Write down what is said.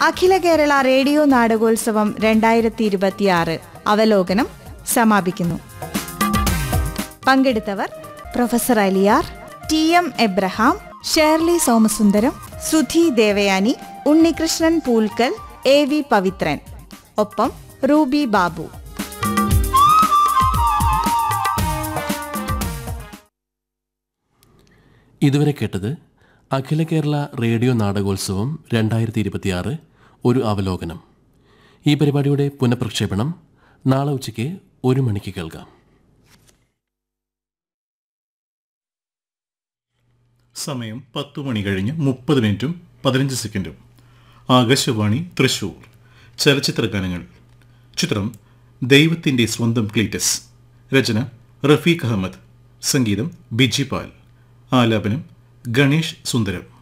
അഖില Kerala radio നാടകോത്സവം രണ്ടായിരത്തി ഇരുപത്തിയാറ് അവലോകനം സമാപിക്കുന്നു പങ്കെടുത്തവർ professor Aliyar T M Abraham Shirley Somasundaram Sudhi Devayani Unnikrishnan പൂൽക്കൽ എ വി പവിത്രൻ ഒപ്പം റൂബി ബാബു ഇതുവരെ കേട്ടത് അഖില കേരള റേഡിയോ നാടകോത്സവം രണ്ടായിരത്തി ഇരുപത്തിയാറ് ഒരു അവലോകനം ഈ പരിപാടിയുടെ പുനഃപ്രക്ഷേപണം നാളെ ഉച്ചയ്ക്ക് ഒരു മണിക്ക് കേൾക്കാം സമയം പത്ത് മണി കഴിഞ്ഞ് മുപ്പത് മിനിറ്റും പതിനഞ്ച് സെക്കൻഡും ആകാശവാണി തൃശൂർ ചലച്ചിത്ര ഗാനങ്ങൾ ചിത്രം ദൈവത്തിൻ്റെ സ്വന്തം ക്ലീറ്റസ് രചന റഫീഖ് അഹമ്മദ് സംഗീതം ബിജി പാൽ ആലാപനം ഗണേഷ് സുന്ദരം